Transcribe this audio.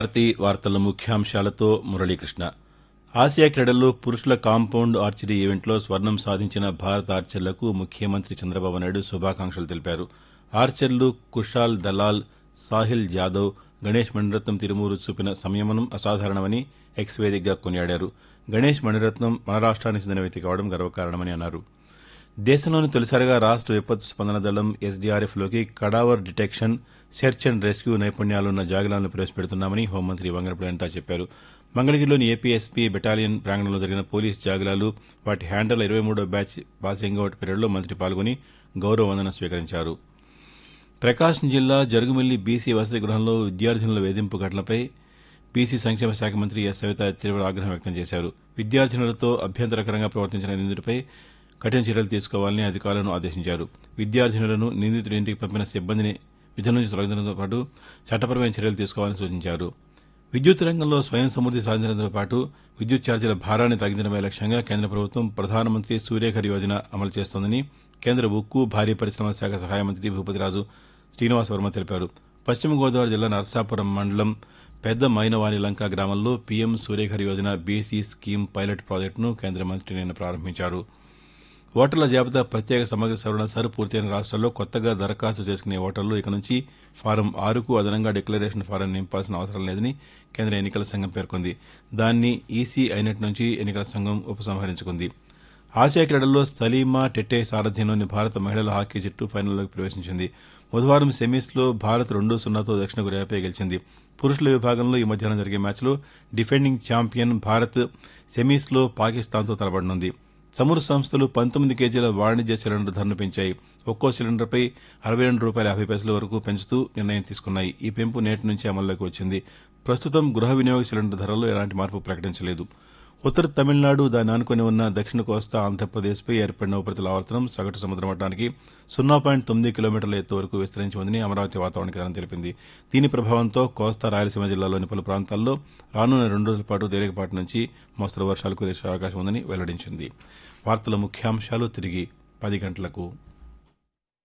భారతి వార్తల ముఖ్యాంశాలతో మురళీకృష్ణ ఆసియా క్రీడల్లో పురుషుల కాంపౌండ్ ఆర్చరీ ఈవెంట్లో స్వర్ణం సాధించిన భారత ఆర్చర్లకు ముఖ్యమంత్రి చంద్రబాబు నాయుడు శుభాకాంక్షలు తెలిపారు ఆర్చర్లు కుషాల్ దలాల్ సాహిల్ జాదవ్ గణేష్ మణిరత్నం తిరుమూరు చూపిన సంయమనం అసాధారణమని ఎక్స్ వేదికగా కొనియాడారు గణేష్ మణిరత్నం మన రాష్ట్రానికి చెందిన వ్యక్తి కావడం గర్వకారణమని అన్నారు దేశంలోని తొలిసారిగా రాష్ట విపత్తు స్పందన దళం ఎస్డీఆర్ఎఫ్లోకి cadaver detection search and rescue నైపుణ్యాలున్న జాగిలాలను ప్రవేశపెడుతున్నామని హోంమంత్రి వంగనపల్లి అనిత చెప్పారు మంగళగిరిలోని ఏపీఎస్పీ బెటాలియన్ ప్రాంగణంలో జరిగిన పోలీస్ జాగిలాలు వాటి హ్యాండల్ ఇరవై మూడో బ్యాచ్ పాసింగ్ అవుట్ పీరియడ్లో మంత్రి పాల్గొని గౌరవ వందనం స్వీకరించారు ప్రకాశం జిల్లా జరుగుమిల్లి బీసీ వసతి గృహంలో విద్యార్థినుల వేధింపు ఘటనపై బీసీ సంక్షేమ శాఖ మంత్రి ఎస్ సవిత తీవ్ర ఆగ్రహం వ్యక్తం చేశారు విద్యార్థినులతో అభ్యంతరకరంగా ప్రవర్తించిన నిందితుడిపై కఠిన చర్యలు తీసుకోవాలని అధికారులను ఆదేశించారు విద్యార్థినులను నిందితుడి ఇంటికి పంపిన సిబ్బందిని విధుల నుంచి తొలగించడంతో పాటు చట్టపరమైన చర్యలు తీసుకోవాలని సూచించారు విద్యుత్ రంగంలో స్వయం సమృద్ది సాధించడంతో పాటు విద్యుత్ ఛార్జీల భారాన్ని తగ్గించడమే లక్ష్యంగా కేంద్ర ప్రభుత్వం ప్రధానమంత్రి సూర్యఘర్ యోజన అమలు చేస్తోందని కేంద్ర ఉక్కు భారీ పరిశ్రమల శాఖ సహాయ మంత్రి భూపతిరాజు శ్రీనివాస్ వర్మ తెలిపారు పశ్చిమ గోదావరి జిల్లా నర్సాపురం మండలం పెద్ద మైనవారి లంక గ్రామంలో PM Suryaghar Yojana BC scheme pilot ప్రాజెక్టును కేంద్ర మంత్రి నిన్న ప్రారంభించారు ఓటర్ల జాబితా ప్రత్యేక సమగ్ర సవరణ సర్ పూర్తయిన రాష్ట్రాల్లో కొత్తగా దరఖాస్తు చేసుకునే ఓటర్లు ఇక నుంచి ఫారం ఆరుకు అదనంగా డిక్లరేషన్ ఫారం నింపాల్సిన అవసరం లేదని కేంద్ర ఎన్నికల సంఘం పేర్కొంది దాన్ని ఈసీ అయినట్టు నుంచి ఎన్నికల సంఘం ఉపసంహరించుకుంది ఆసియా క్రీడల్లో సలీమా టెట్టే సారథ్యంలోని భారత మహిళల హాకీ జట్టు ఫైనల్లోకి ప్రవేశించింది బుధవారం సెమీస్లో భారత్ రెండు సున్నాతో దక్షిణ కొరియాపై గెలిచింది పురుషుల విభాగంలో ఈ మధ్యాహ్నం జరిగే మ్యాచ్లో డిఫెండింగ్ ఛాంపియన్ భారత్ సెమీస్లో పాకిస్తాన్తో తలపడనుంది చమురు సంస్థలు పంతొమ్మిది కేజీల వాణిజ్య సిలిండర్ ధరను పెంచాయి ఒక్కో సిలిండర్పై అరవై రెండు రూపాయల యాభై పైసల వరకు పెంచుతూ నిర్ణయం తీసుకున్నాయి ఈ పెంపు నేటి నుంచి అమల్లోకి వచ్చింది ప్రస్తుతం గృహ వినియోగ సిలిండర్ ధరల్లో ఎలాంటి మార్పు ప్రకటించలేదు ఉత్తర తమిళనాడు దాని ఆనుకుని ఉన్న దక్షిణ కోస్తా ఆంధ్రప్రదేశ్పై ఏర్పడిన ఉపరితల ఆవర్తనం సగటు సముద్ర మట్టానికి సున్నా పాయింట్ తొమ్మిది కిలోమీటర్ల ఎత్తు వరకు విస్తరించి ఉందని అమరావతి వాతావరణ కేంద్రం తెలిపింది దీని ప్రభావంతో కోస్తా రాయలసీమ జిల్లాలోని పలు ప్రాంతాల్లో రానున్న రెండు రోజుల పాటు తేలికపాటి నుంచి మోస్తరు వర్షాలు కురిసే అవకాశం ఉందని వెల్లడించింది వార్తల ముఖ్యాంశాలు తిరిగి పది గంటలకు